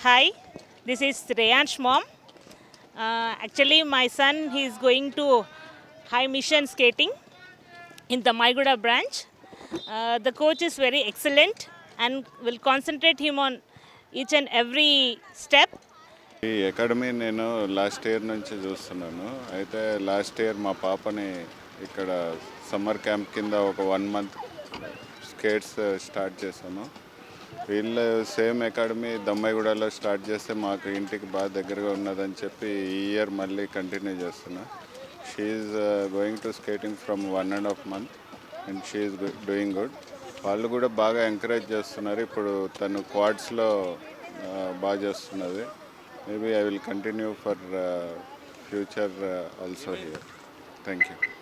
Hi, this is Reyansh mom. Uh, actually, my son he is going to high mission skating in the Maiguda branch. Uh, the coach is very excellent and will concentrate him on each and every step. ఈ academy నేను last year నుంచి చూస్తున్నాను అయితే last year మా పాపని ఇక్కడ summer camp కింద ఒక వన్ మంత్ స్కేట్స్ స్టార్ట్ చేశాను వీళ్ళు సేమ్ అకాడమీ దమ్మాయిగూడలో స్టార్ట్ చేస్తే మాకు ఇంటికి బాగా దగ్గరగా ఉన్నదని చెప్పి ఈ ఇయర్ మళ్ళీ కంటిన్యూ చేస్తున్నా she going to skating from one and half month and she doing good వాళ్ళు కూడా బాగా ఎంకరేజ్ చేస్తున్నారు ఇప్పుడు తను క్వాడ్స్లో బాగా చేస్తున్నది maybe I will continue for future also here thank you